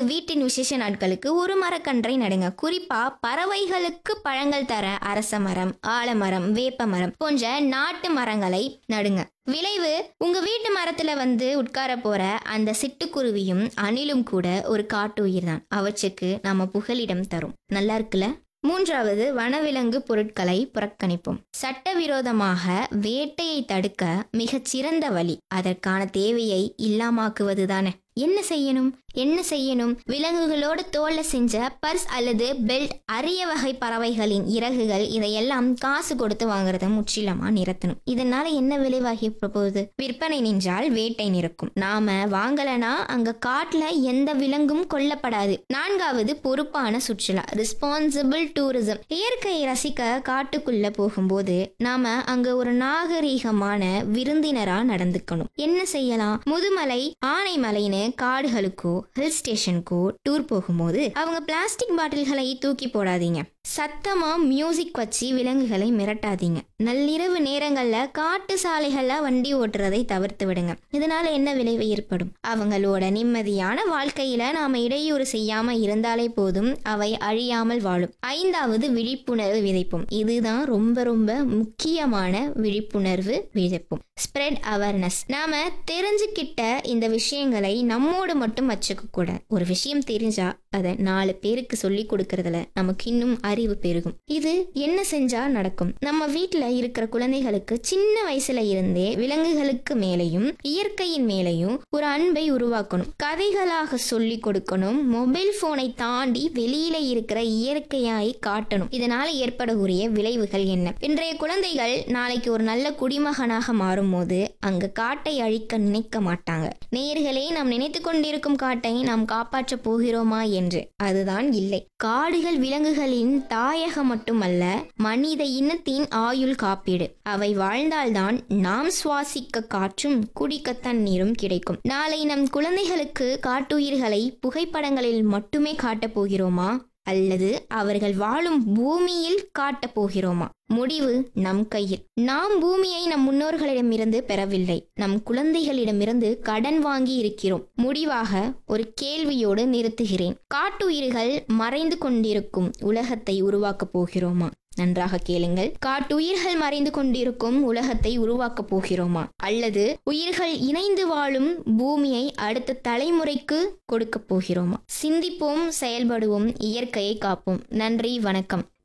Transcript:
வீட்டின் விசேஷ நாட்களுக்கு ஒரு மரக்கன்றை நடுங்க குறிப்பா பறவைகளுக்கு பழங்கள் தர அரச மரம் ஆலமரம் வேப்ப மரம் போன்ற நாட்டு மரங்களை நடுங்க விளைவு உங்க வீட்டு மரத்துல வந்து உட்கார போற அந்த சிட்டுக்குருவியும் அணிலும் கூட ஒரு காட்டு உயிர் தான் அவற்றுக்கு நாம புகலிடம் தரும் நல்லா இருக்குல்ல மூன்றாவது வனவிலங்கு பொருட்களை புறக்கணிப்போம் சட்டவிரோதமாக வேட்டையை தடுக்க மிகச் சிறந்த வழி அதற்கான தேவையை இல்லாமாக்குவதுதானே என்ன செய்யணும் என்ன செய்யணும் விலங்குகளோடு தோல்ல செஞ்ச பர்ஸ் அல்லது பெல்ட் அரிய வகை பறவைகளின் இறகுகள் இதையெல்லாம் காசு கொடுத்து வாங்குறத முற்றிலுமா நிறுத்தணும் இதனால என்ன விளைவாகி போகுது விற்பனை நின்றால் வேட்டை நிற்கும் நாம வாங்கலனா அங்க காட்டுல எந்த விலங்கும் கொல்லப்படாது நான்காவது பொறுப்பான சுற்றுலா ரெஸ்பான்சிபிள் டூரிசம் இயற்கையை ரசிக்க காட்டுக்குள்ள போகும்போது நாம அங்க ஒரு நாகரீகமான விருந்தினரா நடந்துக்கணும் என்ன செய்யலாம் முதுமலை ஆனைமலைன்னு காடுகளுக்கோ ஹில் ஸ்டேஷனுக்கோ டூர் போகும்போது அவங்க பிளாஸ்டிக் பாட்டில்களை தூக்கி போடாதீங்க சத்தமா மியூசிக் வச்சு விலங்குகளை மிரட்டாதீங்க நள்ளிரவு நேரங்கள்ல காட்டு சாலைகள்ல வண்டி ஓட்டுறதை தவிர்த்து விடுங்க இதனால என்ன விளைவு ஏற்படும் அவங்களோட நிம்மதியான வாழ்க்கையில நாம இடையூறு செய்யாம இருந்தாலே போதும் அவை அழியாமல் வாழும் ஐந்தாவது விழிப்புணர்வு விதைப்போம் இதுதான் ரொம்ப ரொம்ப முக்கியமான விழிப்புணர்வு விதைப்போம் ஸ்ப்ரெட் அவேர்னஸ் நாம தெரிஞ்சுக்கிட்ட இந்த விஷயங்களை நம்மோடு மட்டும் வச்சுக்க கூடாது ஒரு விஷயம் தெரிஞ்சா அதை நாலு பேருக்கு சொல்லி கொடுக்கறதுல நமக்கு இன்னும் அறிவு பெருகும் இது என்ன செஞ்சா நடக்கும் நம்ம வீட்ல இருக்கிற குழந்தைகளுக்கு சின்ன வயசுல இருந்தே விலங்குகளுக்கு மேலையும் இயற்கையின் மேலையும் ஒரு அன்பை உருவாக்கணும் கதைகளாக சொல்லி கொடுக்கணும் மொபைல் போனை தாண்டி வெளியில இருக்கிற இயற்கையாய் காட்டணும் இதனால ஏற்படக்கூடிய விளைவுகள் என்ன இன்றைய குழந்தைகள் நாளைக்கு ஒரு நல்ல குடிமகனாக மாறும்போது அங்க காட்டை அழிக்க நினைக்க மாட்டாங்க நேயர்களே நாம் நினைத்து கொண்டிருக்கும் காட்டை நாம் காப்பாற்ற போகிறோமா என்று அதுதான் இல்லை காடுகள் விலங்குகளின் தாயகம் மட்டுமல்ல மனித இனத்தின் ஆயுள் காப்பீடு அவை வாழ்ந்தால்தான் நாம் சுவாசிக்க காற்றும் குடிக்க தண்ணீரும் கிடைக்கும் நாளை நம் குழந்தைகளுக்கு காட்டுயிர்களை புகைப்படங்களில் மட்டுமே காட்டப் போகிறோமா அல்லது அவர்கள் வாழும் பூமியில் காட்டப் போகிறோமா முடிவு நம் கையில் நாம் பூமியை நம் முன்னோர்களிடமிருந்து பெறவில்லை நம் குழந்தைகளிடமிருந்து கடன் வாங்கி இருக்கிறோம் முடிவாக ஒரு கேள்வியோடு நிறுத்துகிறேன் காட்டுயிர்கள் மறைந்து கொண்டிருக்கும் உலகத்தை உருவாக்கப் போகிறோமா நன்றாக கேளுங்கள் காட்டுயிர்கள் மறைந்து கொண்டிருக்கும் உலகத்தை உருவாக்கப் போகிறோமா அல்லது உயிர்கள் இணைந்து வாழும் பூமியை அடுத்த தலைமுறைக்கு கொடுக்க போகிறோமா சிந்திப்போம் செயல்படுவோம் இயற்கையை காப்போம் நன்றி வணக்கம்